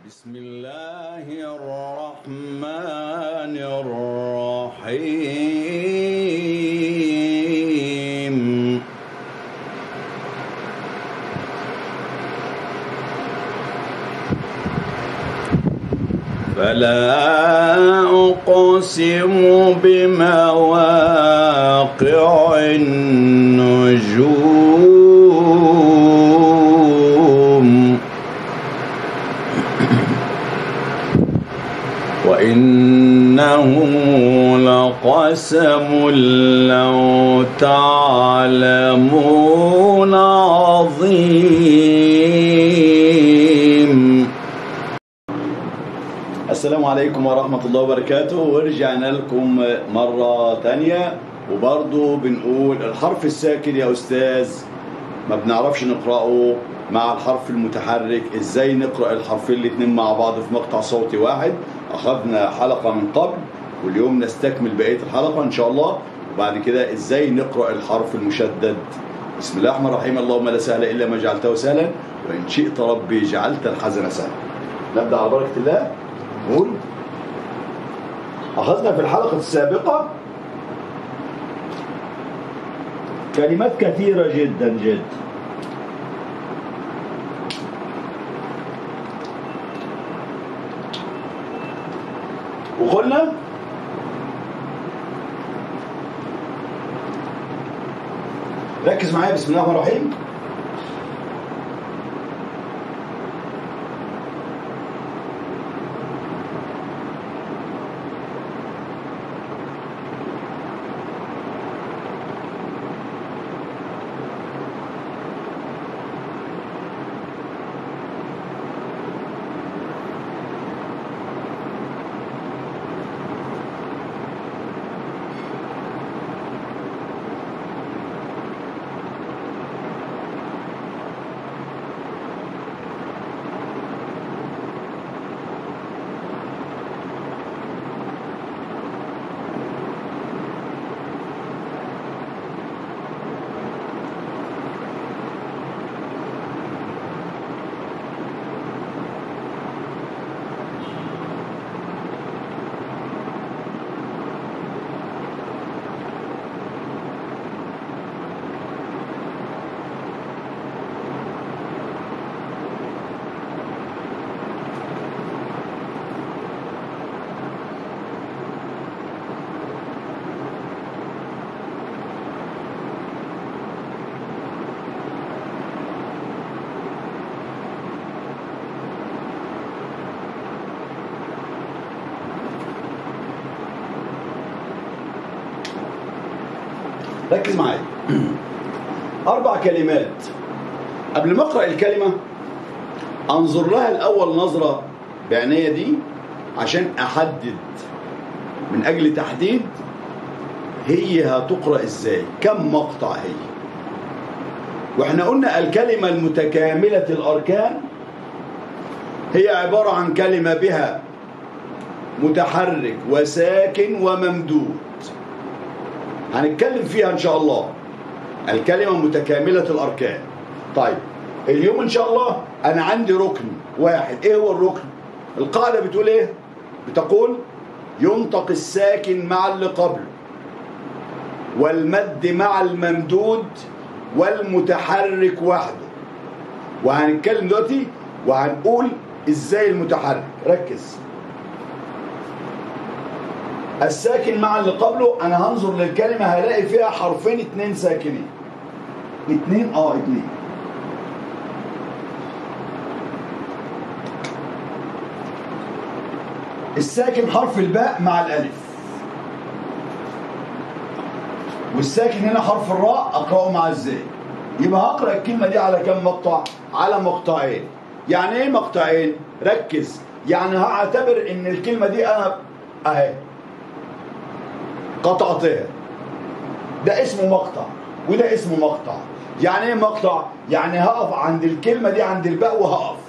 بسم الله الرحمن الرحيم فلا أقسم بمواقع النجوم وإنه لقسم لو تعلمون عظيم السلام عليكم ورحمة الله وبركاته ورجعنا لكم مرة تانية وبرضو بنقول الحرف الساكن يا أستاذ ما بنعرفش نقرأه مع الحرف المتحرك ازاي نقرأ الحرفين الاتنين مع بعض في مقطع صوتي واحد اخذنا حلقة من قبل واليوم نستكمل بقية الحلقة ان شاء الله وبعد كده ازاي نقرأ الحرف المشدد بسم الله الرحمن الرحيم اللهم لا سهل الا ما جعلته سهلا وان شئت ربي جعلت الحزن سهلا نبدأ على بركة الله نقول أخذنا في الحلقة السابقة كلمات كثيرة جدا جدا وقلنا ركز معايا بسم الله الرحمن الرحيم ركز معايا أربع كلمات قبل ما أقرأ الكلمة أنظر لها الأول نظرة بعناية دي عشان أحدد من أجل تحديد هي هتقرأ إزاي كم مقطع هي وإحنا قلنا الكلمة المتكاملة الأركان هي عبارة عن كلمة بها متحرك وساكن وممدود هنتكلم فيها ان شاء الله الكلمة متكاملة الاركان طيب اليوم ان شاء الله انا عندي ركن واحد ايه هو الركن القاعدة بتقول ايه بتقول ينطق الساكن مع اللي قبله والمد مع الممدود والمتحرك وحده وهنتكلم دلوقتي وهنقول ازاي المتحرك ركز الساكن مع اللي قبله انا هنظر للكلمة هلاقي فيها حرفين اتنين ساكنين اتنين اه اتنين الساكن حرف الباء مع الالف والساكن هنا حرف الراء اقراه مع الزاي يبقى هقرا الكلمه دي على كم مقطع على مقطعين يعني ايه مقطعين ركز يعني هعتبر ان الكلمه دي انا اهي قطعتها ده اسمه مقطع وده اسمه مقطع يعني ايه مقطع يعني هقف عند الكلمة دي عند الباء وهقف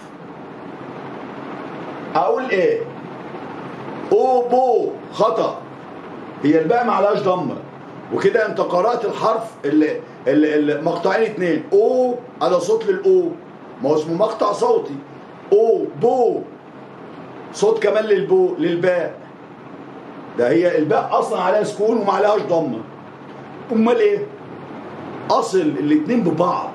اقول ايه او بو خطأ هي الباء ما عليهاش ضمه وكده انت قرأت الحرف اللي, اللي, اللي مقطعين اتنين او على صوت للاو ما هو اسمه مقطع صوتي او بو صوت كمان للبو للباء ده هي الباء اصلا عليها سكون وما عليهاش ضمه امال ايه اصل الاتنين ببعض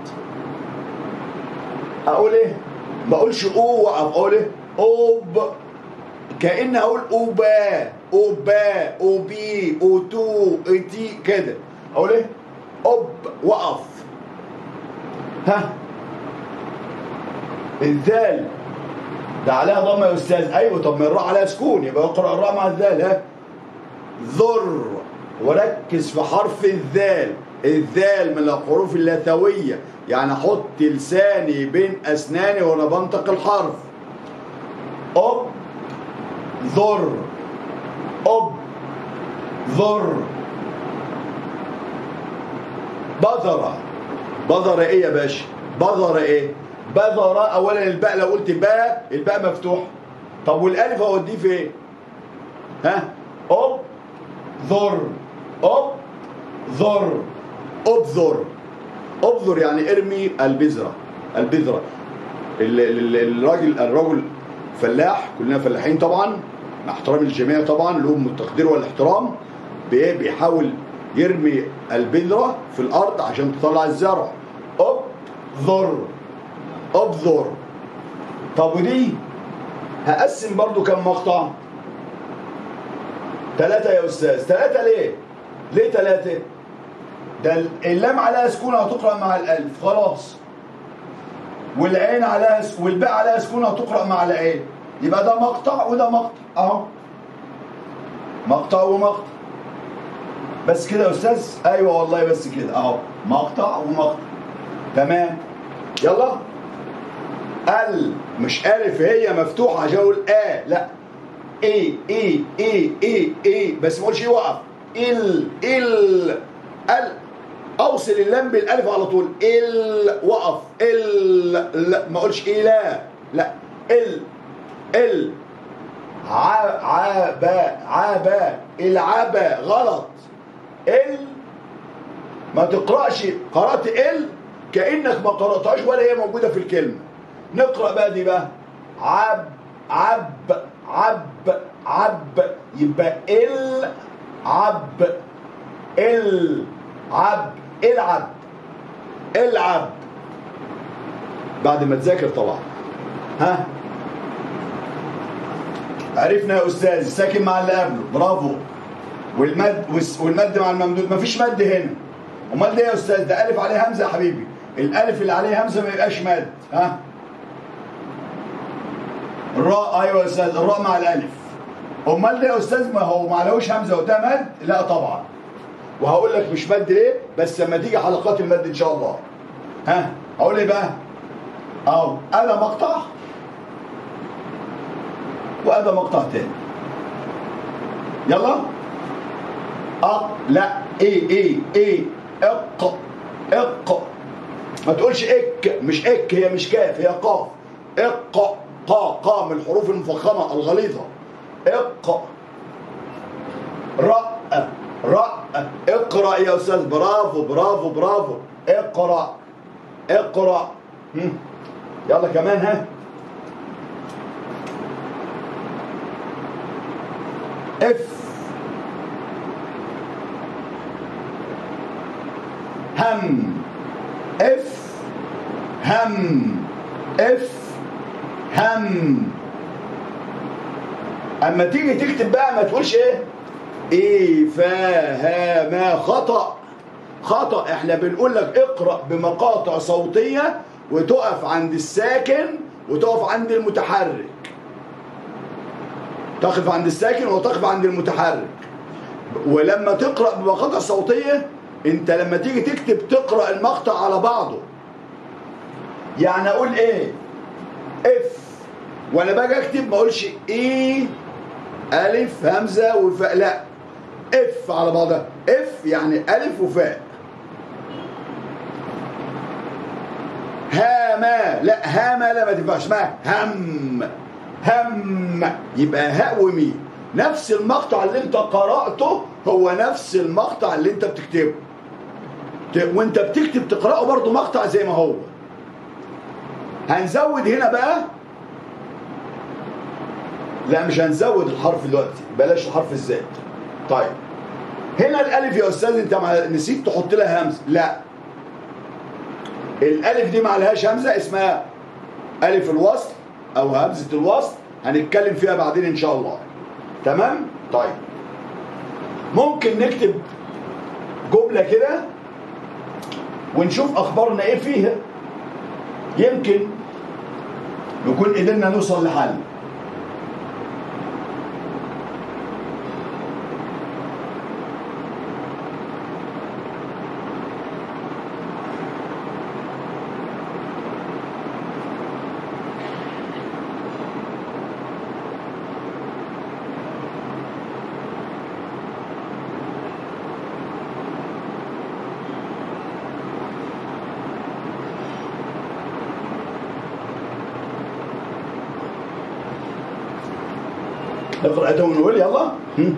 اقول ايه ما اقولش او واقف اقول ايه اوب كأن اقول اوبا اوبا اوبي اوتو اتي كده اقول ايه اوب وقف ها الذال ده عليها ضمه يا استاذ ايوه طب ما الراء عليها سكون يبقى اقرا الراء مع الذال ها ذر وركز في حرف الذال الذال من الحروف اللثويه يعني احط لساني بين اسناني وانا بنطق الحرف أب ذر أب ذر بذرة بذرة ايه يا باشا بذرة ايه بذرة اولا الباء لو قلت باء الباء مفتوح طب والالف اوديه فين ها أب ذر أب ذر ابذر ابذر يعني ارمي البذرة البذرة ال- ال- الراجل الرجل فلاح كلنا فلاحين طبعا مع احترام الجميع طبعا لهم التقدير والاحترام بإيه؟ بيحاول يرمي البذرة في الأرض عشان تطلع الزرع ابذر ابذر طب ودي هقسم برضو كم مقطع ثلاثة يا أستاذ ثلاثة ليه؟ ليه ثلاثة؟ ده اللام عليها سكون هتقرأ مع الألف خلاص والعين عليها س... والباء عليها سكون هتقرأ مع العين يبقى ده مقطع وده مقطع اهو مقطع ومقطع بس كده يا استاذ ايوه والله بس كده اهو مقطع ومقطع تمام يلا ال مش الف هي مفتوحه عشان اقول ا لا ايه ايه ايه ايه ايه بس ما اقولش وقف ال ال ال اوصل اللام بالالف على طول ال وقف ال لا ما اقولش الى لا ال ال ع عابا عابا العبا غلط ال ما تقراش قرات ال كانك ما قراتهاش ولا هي موجوده في الكلمه نقرا بقى دي بقى عب عب عب عب يبقى ال عب ال عب العب العب بعد ما تذاكر طبعا ها عرفنا يا استاذ ساكن مع اللي قبله برافو والمد والمد مع الممدود مفيش مد هنا امال ده يا استاذ ده الف عليه همزه يا حبيبي الالف اللي عليه همزه ما يبقاش مد ها الراء ايوه يا استاذ الراء مع الالف امال ده يا استاذ ما هو ما عليهوش همزه وده مد لا طبعا وهقول لك مش مد ليه بس لما تيجي حلقات المد ان شاء الله ها اقول ايه بقى اهو انا مقطع وهذا مقطع تاني يلا أق لا ايه ايه ايه اق اق ما تقولش اك مش اك هي مش كاف هي قاف اق قا قا من الحروف المفخمة الغليظة اق رأ رأ اقرأ يا أستاذ برافو برافو برافو اقرأ اقرأ هم. يلا كمان ها اف هم اف هم اف هم اما تيجي تكتب بقى ما تقولش ايه ايه فاهم خطأ خطأ احنا بنقول لك اقرأ بمقاطع صوتية وتقف عند الساكن وتقف عند المتحرك تقف عند الساكن وتقف عند المتحرك ولما تقرأ بمقاطع صوتية انت لما تيجي تكتب تقرأ المقطع على بعضه يعني اقول ايه اف وانا باجي اكتب ما اقولش ايه الف همزه وفاء لا اف على بعضها اف يعني الف وفاء هاما لا هاما لا ما تنفعش اسمها هم هم يبقى هاء وميم نفس المقطع اللي انت قرأته هو نفس المقطع اللي انت بتكتبه وانت بتكتب تقرأه برضه مقطع زي ما هو هنزود هنا بقى لا مش هنزود الحرف دلوقتي بلاش الحرف الزائد طيب هنا الالف يا استاذ انت مع- نسيت تحط لها همزه لا الالف دي ما عليهاش همزه اسمها الف الوصل او همزه الوصل هنتكلم فيها بعدين ان شاء الله تمام طيب ممكن نكتب جمله كده ونشوف اخبارنا ايه فيها يمكن نكون قدرنا نوصل لحل نقرأ ده ونقول يلا هم.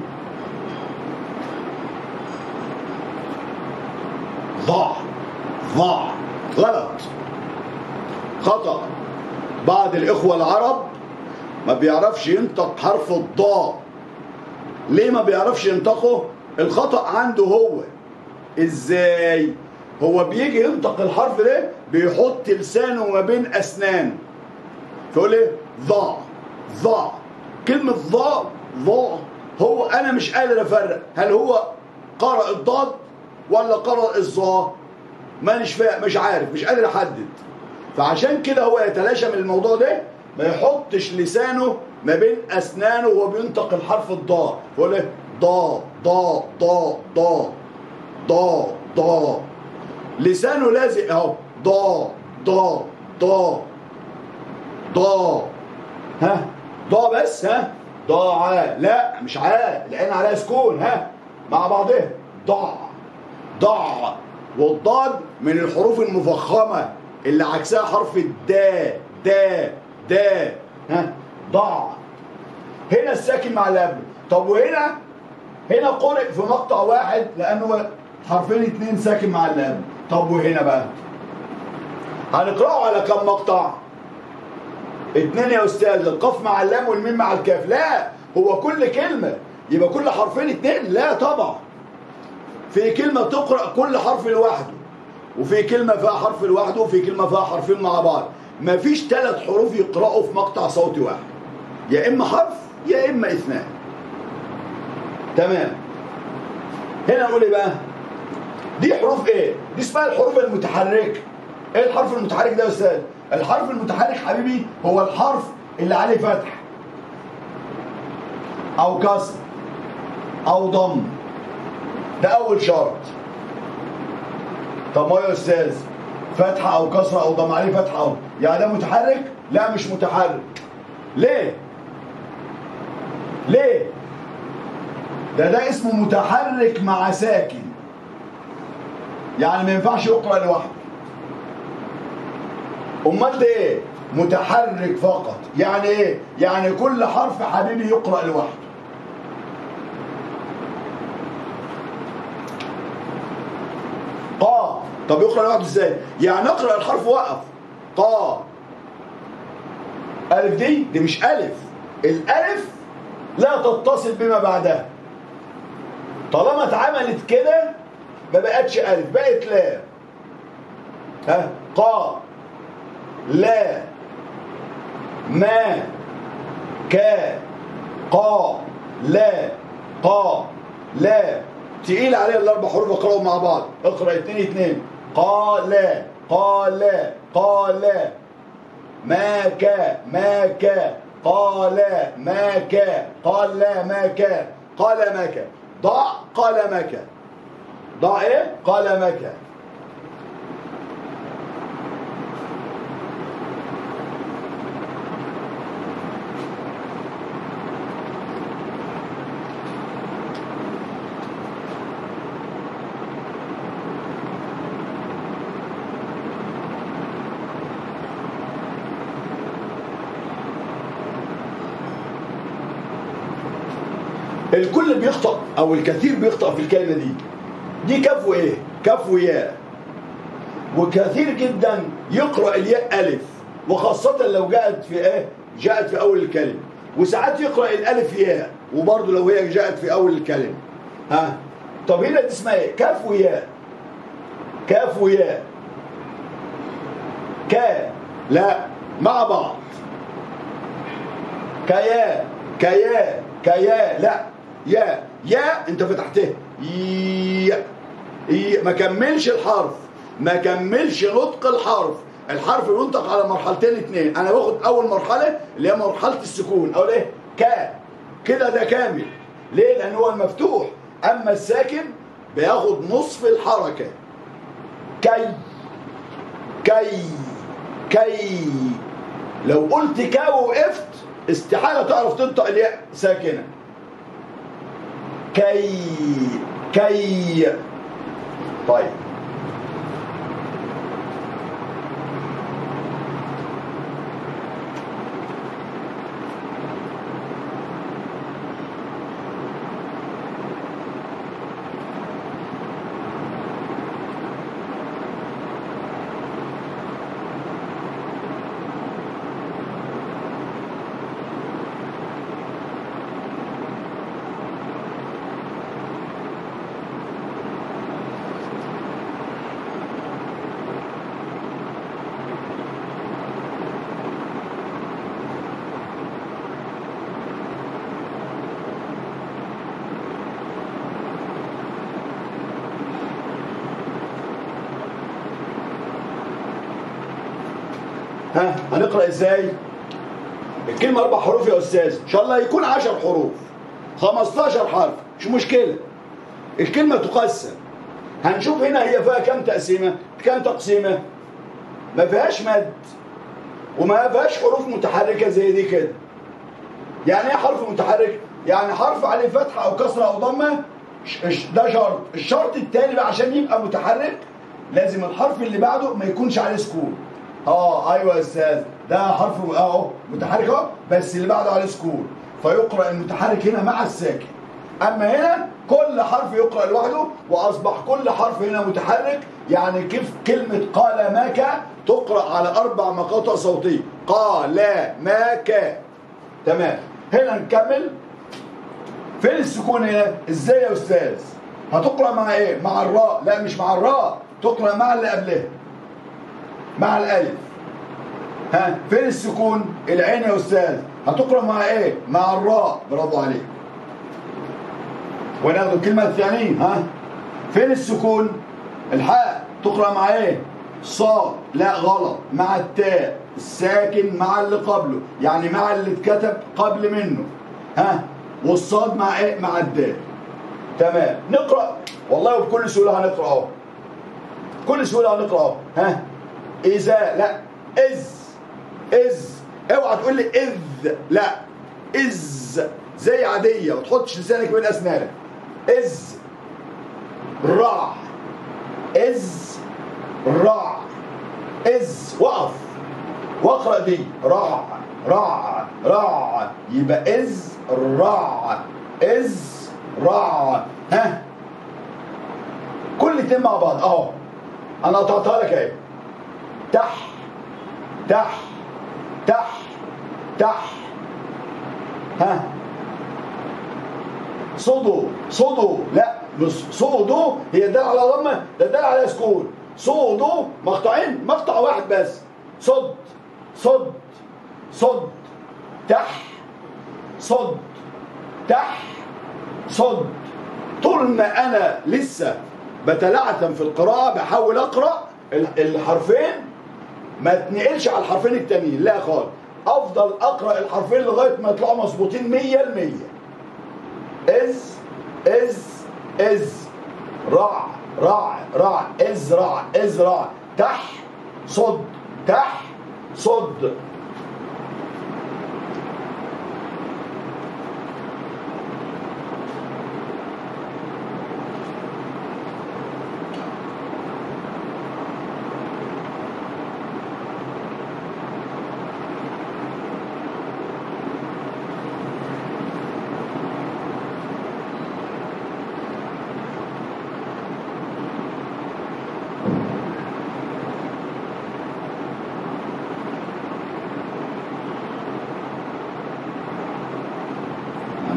ضاع ضاع غلط خطأ بعض الإخوة العرب ما بيعرفش ينطق حرف الضاء ليه ما بيعرفش ينطقه الخطأ عنده هو ازاي هو بيجي ينطق الحرف ده بيحط لسانه ما بين أسنانه فيقول ايه ضاع ضاع كلمة ضاع ضاع هو أنا مش قادر أفرق هل هو قرأ الضاد ولا قرأ الظا مانيش فاهم مش عارف مش قادر أحدد فعشان كده هو يتلاشى من الموضوع ده ما يحطش لسانه ما بين أسنانه وهو بينطق الحرف الضاء يقول ايه ضا ضا ضا ضا ضا ضا لسانه لازق اهو ضا ضا ضا ضا ها ضا بس ها ضاع لا مش عا العين عليها سكون ها مع بعضها ضاع ضاع والضاد من الحروف المفخمة اللي عكسها حرف الدا دا دا ها ضاع هنا الساكن مع الاب طب وهنا هنا قرئ في مقطع واحد لانه حرفين اتنين ساكن مع اللام طب وهنا بقى هنقراه على كم مقطع اتنين يا استاذ القاف مع اللام والميم مع الكاف لا هو كل كلمة يبقى كل حرفين اتنين لا طبعا في كلمة تقرأ كل حرف لوحده وفي كلمة فيها حرف لوحده وفي كلمة فيها حرفين مع بعض مفيش ثلاث حروف يقرأوا في مقطع صوتي واحد يا إما حرف يا إما اثنان تمام هنا نقول ايه بقى دي حروف ايه دي اسمها الحروف المتحركه ايه الحرف المتحرك ده يا استاذ الحرف المتحرك حبيبي هو الحرف اللي عليه فتح او كسر او ضم ده اول شرط طب ما يا استاذ فتحه او كسره او ضم عليه فتحه او يعني ده متحرك لا مش متحرك ليه ليه ده ده اسمه متحرك مع ساكن يعني ما ينفعش يقرا لوحده امال ده ايه متحرك فقط يعني ايه يعني كل حرف حبيبي يقرا لوحده قا طب يقرا لوحده ازاي يعني اقرا الحرف وقف قا الف دي دي مش الف الالف لا تتصل بما بعدها طالما اتعملت كده ما بقتش الف بقت لا ها قا لا ما كا قا لا قا لا تقيل عليها الاربع حروف اقراهم مع بعض اقرا اتنين اتنين قا لا قا لا قا لا ما كا ما كا قال ما كا قال ما كا قال ما كا ضع قال ما كا ضع ايه قال ما كا الكل بيخطأ او الكثير بيخطأ في الكلمة دي دي كف وايه كف وياء وكثير جدا يقرأ الياء ألف وخاصة لو جاءت في ايه جاءت في أول الكلمة وساعات يقرأ الألف ياء وبرضه لو هي جاءت في أول الكلمة ها طب هنا دي اسمها ايه؟ كاف وياء كاف وياء كا لا مع بعض كيا كيا كيا لا يا يا انت فتحتها يا يا ما كملش الحرف ما كملش نطق الحرف الحرف ينطق على مرحلتين اتنين انا باخد اول مرحله اللي هي مرحله السكون اقول ايه كا كده ده كامل ليه لان هو المفتوح اما الساكن بياخد نصف الحركه كي كي كي لو قلت كا ووقفت استحاله تعرف تنطق الياء ساكنه كي كي طيب ها هنقرا ازاي الكلمه اربع حروف يا استاذ ان شاء الله يكون 10 حروف 15 حرف مش مشكله الكلمه تقسم هنشوف هنا هي فيها كام تقسيمه كام تقسيمه ما فيهاش مد وما فيهاش حروف متحركه زي دي كده يعني ايه حرف متحرك يعني حرف عليه فتحه او كسره او ضمه ش- ش- ده شرط الشرط الثاني بقى عشان يبقى متحرك لازم الحرف اللي بعده ما يكونش عليه سكون اه ايوه يا استاذ ده حرف اهو متحرك اهو بس اللي بعده عليه سكون فيقرا المتحرك هنا مع الساكن اما هنا كل حرف يقرا لوحده واصبح كل حرف هنا متحرك يعني كيف كلمه قال ماك تقرا على اربع مقاطع صوتيه قال ماك تمام هنا نكمل فين السكون هنا ازاي يا استاذ هتقرا مع ايه مع الراء لا مش مع الراء تقرا مع اللي قبلها مع الالف ها فين السكون العين يا استاذ هتقرا مع ايه مع الراء برافو عليك وناخد الكلمه الثانيه ها فين السكون الحاء تقرا مع ايه صاد لا غلط مع التاء الساكن مع اللي قبله يعني مع اللي اتكتب قبل منه ها والصاد مع ايه مع الدال تمام نقرا والله بكل سهوله هنقرا اهو بكل سهوله هنقرا اهو ها اذا لا از از اوعى تقول لي اذ لا از زي عاديه ما تحطش لسانك بين اسنانك از رع از رع از وقف واقرا دي رع رع رع يبقى از رع از رع ها كل اتنين مع بعض اهو انا قطعتها لك اهي تح تح تح تح ها صدو صدو لا مش صدو هي دال على ضمه ده دال على سكون صدو مقطعين مقطع واحد بس صد صد صد تح صد تح صد طول ما انا لسه بتلعثم في القراءه بحاول اقرا ال- الحرفين ما تنقلش على الحرفين التانيين لا خالص افضل اقرا الحرفين لغايه ما يطلعوا مظبوطين 100% از از از رع رع رع ازرع ازرع تح صد تح صد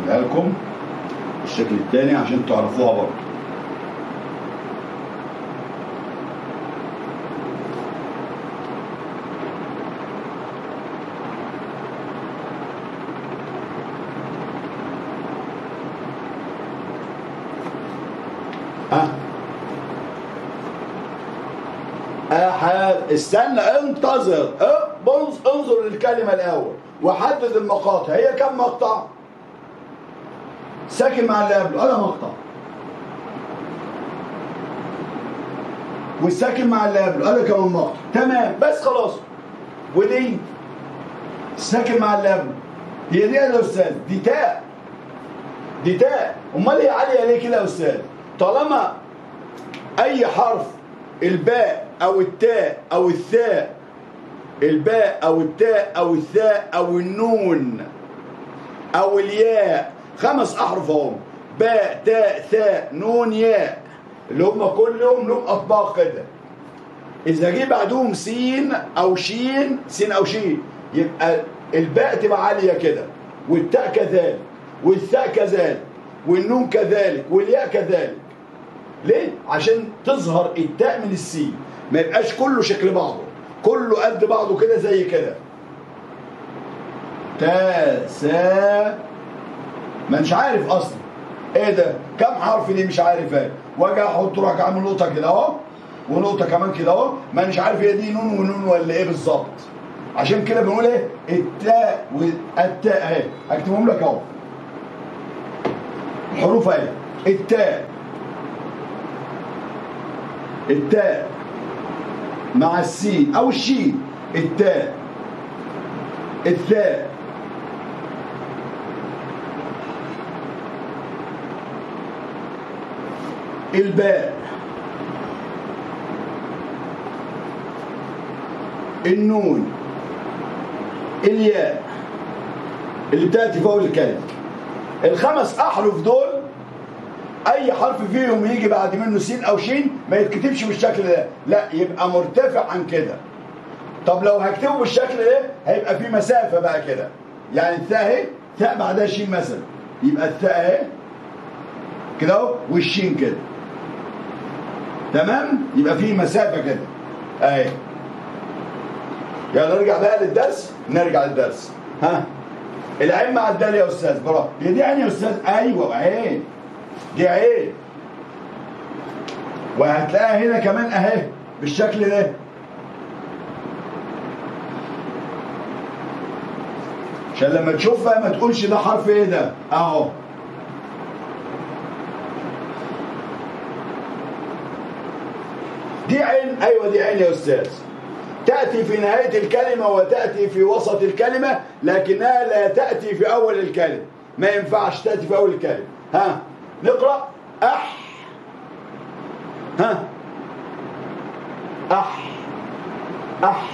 اعملها لكم الشكل الثاني عشان تعرفوها برضه ها أحد استنى انتظر اه، بص انظر للكلمة الأول وحدد المقاطع هي كم مقطع؟ ساكن مع اللي قبله هذا مقطع والساكن مع اللي قبله هذا كمان مقطع تمام بس خلاص ودي ساكن مع اللي قبله هي دي يا استاذ دي تاء دي تاء امال هي عاليه ليه كده يا استاذ طالما اي حرف الباء او التاء او الثاء الباء او التاء او الثاء او النون او الياء خمس احرف اهم باء تاء ثاء نون ياء اللي هم كلهم لهم اطباق كده اذا جه بعدهم سين او شين سين او شين يبقى الباء تبقى عاليه كده والتاء كذلك والثاء كذلك والنون كذلك والياء كذلك ليه؟ عشان تظهر التاء من السين ما يبقاش كله شكل بعضه كله قد بعضه كده زي كده تا سا ما مش عارف اصلا ايه ده كم حرف دي مش عارف ايه واجي احط روح اعمل نقطه كده اهو ونقطه كمان كده اهو ما مش عارف هي دي نون ونون ولا ايه بالظبط عشان كده بنقول ايه التاء والتاء اهي اكتبهم لك اهو الحروف اهي التاء التاء مع السين او الشين التاء الثاء الباء النون الياء اللي بتاتي فوق الكلمه الخمس احرف دول اي حرف فيهم يجي بعد منه سين او شين ما يتكتبش بالشكل ده لا يبقى مرتفع عن كده طب لو هكتبه بالشكل ده هيبقى في مسافه بقى كده يعني الثاء اهي ثاء بعدها شين مثلا يبقى الثاء اهي كده اهو والشين كده تمام يبقى في مسافه كده اهي يلا نرجع بقى للدرس نرجع للدرس ها العين مع الدال يا استاذ برافو هي دي عين يا استاذ ايوه عين دي عين وهتلاقيها هنا كمان اهي بالشكل ده عشان لما تشوفها ما تقولش ده حرف ايه ده اهو دي عين ايوه دي عين يا استاذ تأتي في نهاية الكلمة وتأتي في وسط الكلمة لكنها لا تأتي في أول الكلمة ما ينفعش تأتي في أول الكلمة ها نقرأ أح ها أح أح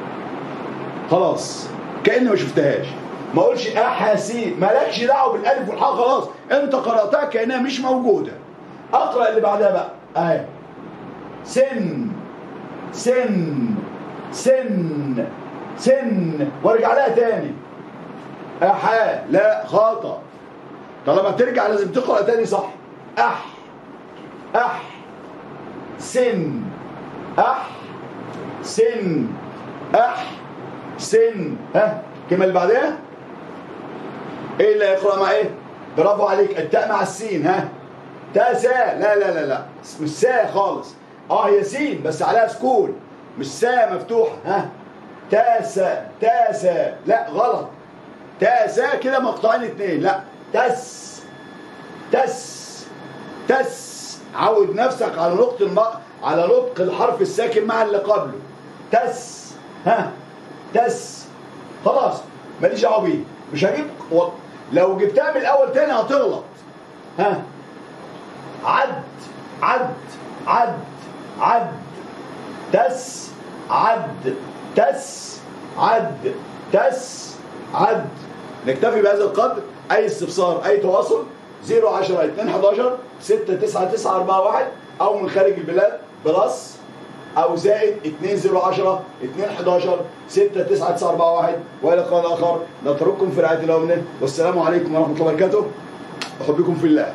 خلاص كأني ما شفتهاش ما اقولش أحاسي مالكش دعوة بالألف والحاء خلاص أنت قرأتها كأنها مش موجودة أقرأ اللي بعدها بقى أهي سن سن سن سن وارجع لها تاني أحا لا خطأ طالما ترجع لازم تقرأ تاني صح أح أح سن أح سن أح سن ها الكلمة اللي بعدها ايه اللي هيقرأ مع ايه برافو عليك التاء مع السين ها تاء سا لا لا لا لا مش سا خالص اه هي سين بس عليها سكون مش سا مفتوحة ها تاسا تاسا لا غلط تاسا كده مقطعين اتنين لا تس تس تس عود نفسك على نطق الم... على نطق الحرف الساكن مع اللي قبله تس ها تس خلاص ماليش دعوه بيه مش هجيب و... لو جبتها من الاول تاني هتغلط ها عد عد عد عد تس عد تس عد تس عد نكتفي بهذا القدر اي استفسار اي تواصل 010 2 11 6 9 9 4 1 او من خارج البلاد بلس او زائد 2010 211 69941 والى لقاء اخر نترككم في رعايه الله ومنه والسلام عليكم ورحمه الله وبركاته احبكم في الله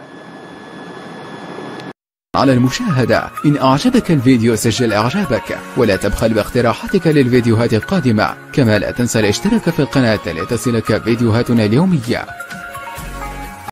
على المشاهدة إن أعجبك الفيديو سجل إعجابك ولا تبخل باقتراحاتك للفيديوهات القادمة كما لا تنسى الاشتراك في القناة لتصلك فيديوهاتنا اليومية